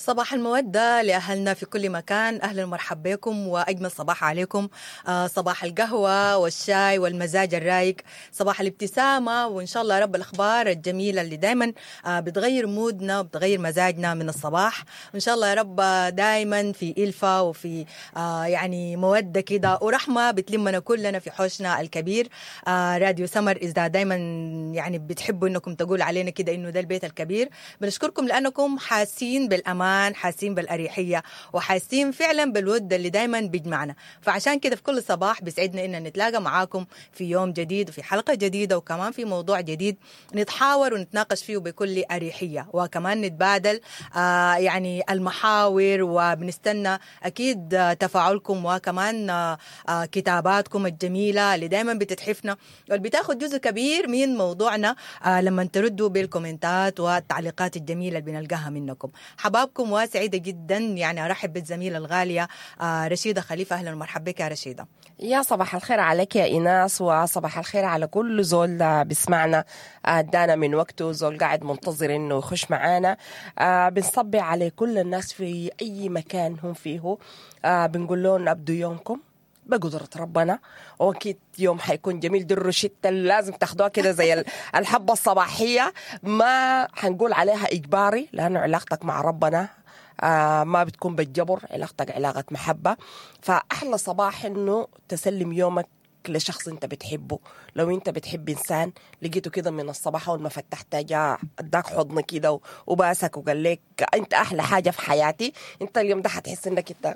صباح المودة لأهلنا في كل مكان أهلا ومرحبا بكم وأجمل صباح عليكم آه صباح القهوة والشاي والمزاج الرايق صباح الابتسامة وإن شاء الله رب الأخبار الجميلة اللي دايما آه بتغير مودنا وبتغير مزاجنا من الصباح وإن شاء الله يا رب دايما في إلفة وفي آه يعني مودة كده ورحمة بتلمنا كلنا في حوشنا الكبير آه راديو سمر إذا دايما يعني بتحبوا إنكم تقول علينا كده إنه ده البيت الكبير بنشكركم لأنكم حاسين بالأمان حاسين بالأريحية وحاسين فعلا بالود اللي دايما بيجمعنا فعشان كده في كل صباح بيسعدنا إن نتلاقى معاكم في يوم جديد وفي حلقة جديدة وكمان في موضوع جديد نتحاور ونتناقش فيه بكل أريحية وكمان نتبادل آه يعني المحاور وبنستنى أكيد آه تفاعلكم وكمان آه آه كتاباتكم الجميلة اللي دايما بتتحفنا واللي بتاخد جزء كبير من موضوعنا آه لما تردوا بالكومنتات والتعليقات الجميلة اللي بنلقاها منكم حبابكم وسعيدة جدا يعني أرحب بالزميلة الغالية آه رشيدة خليفة أهلا ومرحبا بك يا رشيدة يا صباح الخير عليك يا إيناس وصباح الخير على كل زول بيسمعنا ادانا من وقته زول قاعد منتظر انه يخش معانا آه بنصبي على كل الناس في اي مكان هم فيه آه بنقول لهم ابدوا يومكم بقدرة ربنا واكيد يوم حيكون جميل دي الروشتة اللي لازم تاخدوها كده زي الحبة الصباحية ما حنقول عليها اجباري لانه علاقتك مع ربنا آه ما بتكون بالجبر علاقتك علاقة محبة فأحلى صباح إنه تسلم يومك لشخص انت بتحبه لو انت بتحب انسان لقيته كده من الصباح اول ما فتحت جاء اداك حضن كده وباسك وقال لك انت احلى حاجه في حياتي انت اليوم ده حتحس انك انت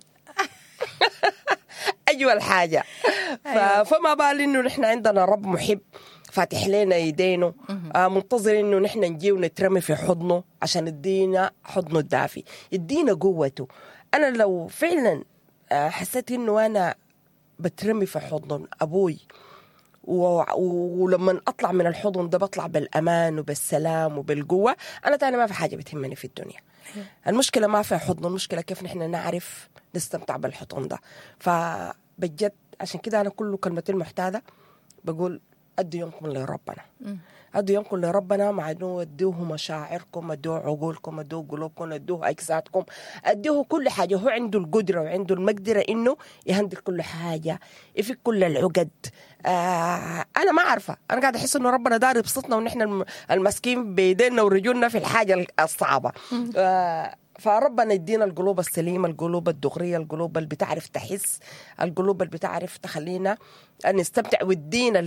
اجمل حاجه أيوة. فما بال انه نحن عندنا رب محب فاتح لنا يدينه آه منتظر انه نحن نجي ونترمي في حضنه عشان يدينا حضنه الدافي يدينا قوته انا لو فعلا آه حسيت انه انا بترمي في حضن ابوي و... ولما اطلع من الحضن ده بطلع بالامان وبالسلام وبالقوه انا تاني ما في حاجه بتهمني في الدنيا المشكله ما في حضن المشكله كيف نحن نعرف نستمتع بالحضن ده فبجد عشان كده انا كل كلمتين محتاجه بقول ادوا يومكم لربنا ادوا يومكم لربنا مع انه ادوه مشاعركم ادوه عقولكم ادوه قلوبكم ادوه اجسادكم ادوه كل حاجه هو عنده القدره وعنده المقدره انه يهندل كل حاجه يفك كل العقد آه انا ما عارفه انا قاعده احس انه ربنا داري يبسطنا ونحن المسكين بايدينا ورجولنا في الحاجه الصعبه آه فربنا يدينا القلوب السليمة القلوب الدغرية القلوب اللي بتعرف تحس القلوب اللي بتعرف تخلينا نستمتع ويدينا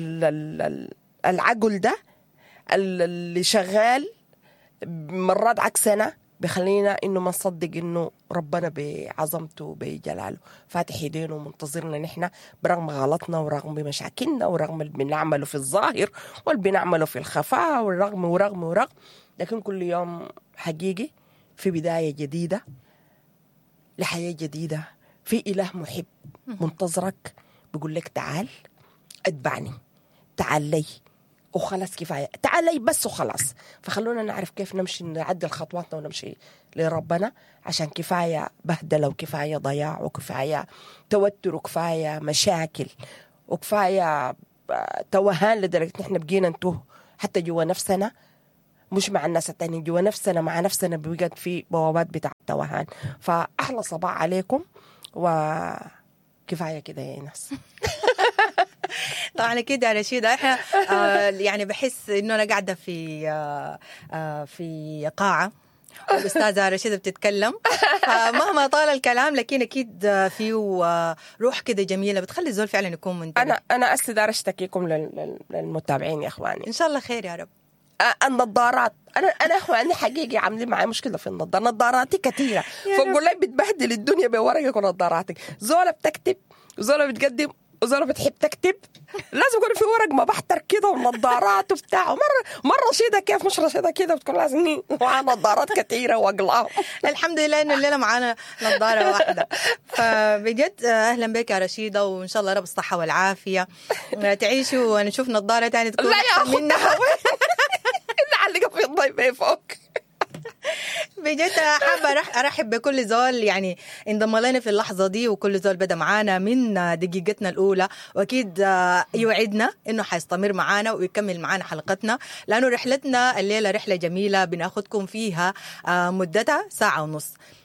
العقل ده اللي شغال مرات عكسنا بخلينا انه ما نصدق انه ربنا بعظمته وبجلاله فاتح يدينه ومنتظرنا نحن برغم غلطنا ورغم مشاكلنا ورغم اللي بنعمله في الظاهر واللي بنعمله في الخفاء ورغم ورغم ورغم لكن كل يوم حقيقي في بداية جديدة لحياة جديدة في إله محب منتظرك بيقول لك تعال اتبعني تعال لي وخلاص كفاية تعال لي بس وخلاص فخلونا نعرف كيف نمشي نعدل خطواتنا ونمشي لربنا عشان كفاية بهدلة وكفاية ضياع وكفاية توتر وكفاية مشاكل وكفاية توهان لدرجة نحن بقينا نتوه حتى جوا نفسنا مش مع الناس التانيين جوا نفسنا مع نفسنا بيوجد في بوابات بتاع التوهان فأحلى صباح عليكم وكفاية كده يا ناس طبعا اكيد يا رشيدة احنا آه يعني بحس انه انا قاعده في آه آه في قاعه والاستاذه رشيده بتتكلم فمهما طال الكلام لكن اكيد فيه روح كده جميله بتخلي الزول فعلا يكون منتبه انا انا استدار اشتكيكم للمتابعين يا اخواني ان شاء الله خير يا رب النظارات انا انا اخواني حقيقي عاملين معي مشكله في النظاره نظاراتي كثيره فبقول لك بتبهدل الدنيه بورقك ونظاراتك زوله بتكتب وزوله بتقدم وزوله بتحب تكتب لازم يكون في ورق مبحتر كده ونظارات وبتاع مره مره رشيده كيف مش رشيده كده بتكون لازم معاها نظارات كثيره واقلام الحمد لله انه الليله معانا نظاره واحده فبجد اهلا بك يا رشيده وان شاء الله رب الصحه والعافيه تعيشوا ونشوف نظاره ثانيه تكون لا يا منها اللي علقه في الضيف فوق بجد حابة أرحب بكل زول يعني انضم لنا في اللحظة دي وكل زول بدأ معانا من دقيقتنا الأولى وأكيد يوعدنا إنه حيستمر معانا ويكمل معانا حلقتنا لأنه رحلتنا الليلة رحلة جميلة بناخدكم فيها مدتها ساعة ونص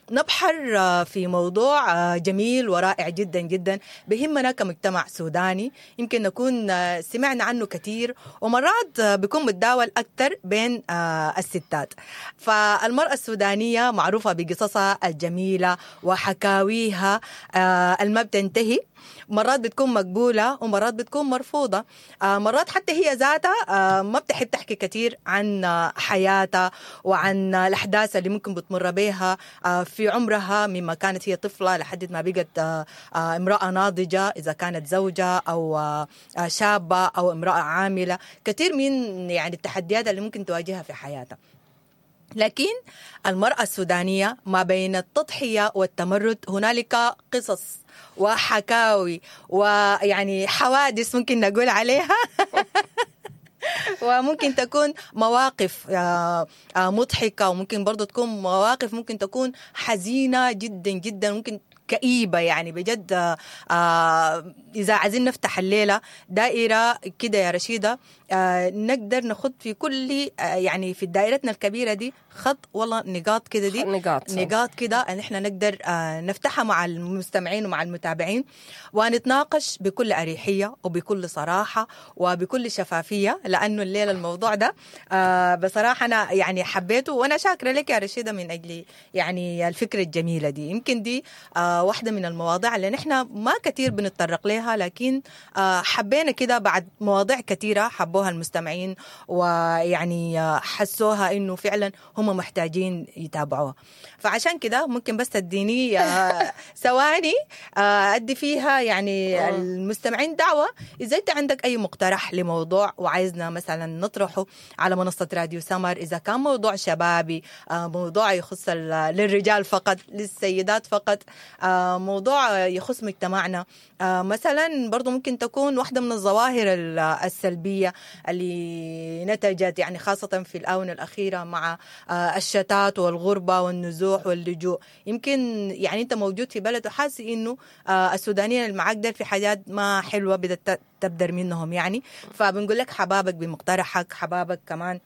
نبحر آه، في موضوع آه، جميل ورائع جدا جدا بهمنا كمجتمع سوداني يمكن نكون آه، سمعنا عنه كثير ومرات آه، بيكون متداول أكثر بين آه، الستات فالمرأة السودانية معروفة بقصصها الجميلة وحكاويها آه، الما بتنتهي مرات بتكون مقبولة ومرات بتكون مرفوضة آه، مرات حتى هي ذاتها آه، ما بتحب تحكي كثير عن آه، حياتها وعن آه، الأحداث اللي ممكن بتمر بها آه، في عمرها مما كانت هي طفلة لحد ما بقت آه، آه، امرأة ناضجة إذا كانت زوجة أو آه، آه، شابة أو امرأة عاملة كثير من يعني التحديات اللي ممكن تواجهها في حياتها لكن المرأة السودانية ما بين التضحية والتمرد هنالك قصص وحكاوي ويعني حوادث ممكن نقول عليها وممكن تكون مواقف آه، آه، مضحكة وممكن برضو تكون مواقف ممكن تكون حزينة جدا جدا ممكن كئيبة يعني بجد آه، آه، إذا عايزين نفتح الليلة دائرة كده يا رشيدة آه، نقدر نخط في كل آه، يعني في دائرتنا الكبيرة دي خط والله نقاط كده دي نقاط صح. نقاط كده ان احنا نقدر آه، نفتحها مع المستمعين ومع المتابعين ونتناقش بكل اريحيه وبكل صراحه وبكل شفافيه لانه الليله الموضوع ده آه، بصراحه انا يعني حبيته وانا شاكره لك يا رشيده من اجل يعني الفكره الجميله دي يمكن دي آه، واحده من المواضيع اللي نحن ما كثير بنتطرق لها لكن آه، حبينا كده بعد مواضيع كثيره حبوها المستمعين ويعني آه، حسوها انه فعلا هم محتاجين يتابعوها فعشان كده ممكن بس تديني آه، ثواني آه، ادي فيها يعني آه. المستمعين دعوه اذا انت عندك اي مقترح لموضوع وعايزنا مثلا نطرحه على منصه راديو سمر اذا كان موضوع شبابي آه، موضوع يخص ال- للرجال فقط للسيدات فقط آه، موضوع يخص مجتمعنا آه، مثلا برضو ممكن تكون واحده من الظواهر ال- السلبيه اللي نتجت يعني خاصه في الاونه الاخيره مع آه، الشتات والغربه والنزوح واللجوء يمكن يعني انت موجود في بلد وحاسس انه آه، السودانيين اللي معاك دول في حاجات ما حلوه بدأت تبدر منهم يعني فبنقول لك حبابك بمقترحك حبابك كمان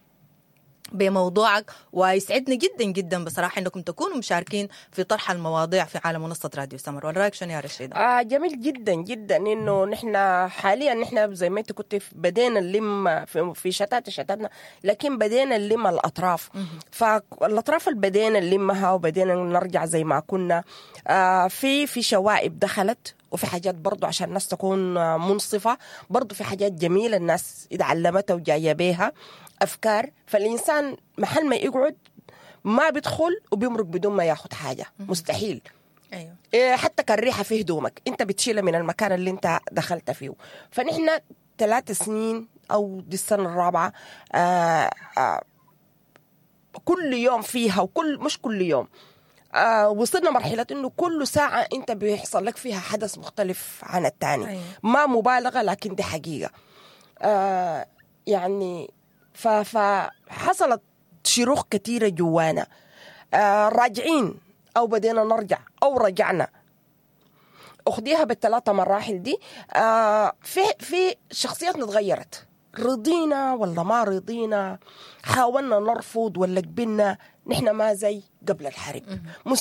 بموضوعك ويسعدني جدا جدا بصراحه انكم تكونوا مشاركين في طرح المواضيع في على منصه راديو سمر ولا رايك شنو يا رشيده؟ آه جميل جدا جدا انه نحن حاليا نحن زي ما انت كنت في- بدينا نلم في, في شتات شتاتنا لكن بدينا نلم الاطراف فالاطراف اللي بدينا نلمها وبدينا نرجع زي ما كنا آه في في شوائب دخلت وفي حاجات برضو عشان الناس تكون آه، منصفة برضو في حاجات جميلة الناس اتعلمتها وجاية بيها أفكار فالإنسان محل ما يقعد ما بيدخل وبيمرق بدون ما ياخد حاجة مستحيل ايوه إيه، حتى كان ريحه في هدومك انت بتشيلها من المكان اللي انت دخلت فيه فنحن ثلاث سنين او دي السنه الرابعه آه آه كل يوم فيها وكل مش كل يوم آه وصلنا مرحلة انه كل ساعة انت بيحصل لك فيها حدث مختلف عن الثاني أيوة. ما مبالغة لكن دي حقيقة آه يعني ف- فحصلت شروخ كثيرة جوانا آه راجعين أو بدينا نرجع أو رجعنا أخديها بالثلاثة مراحل دي آه في في شخصياتنا تغيرت رضينا ولا ما رضينا حاولنا نرفض ولا قبلنا نحن ما زي قبل الحرب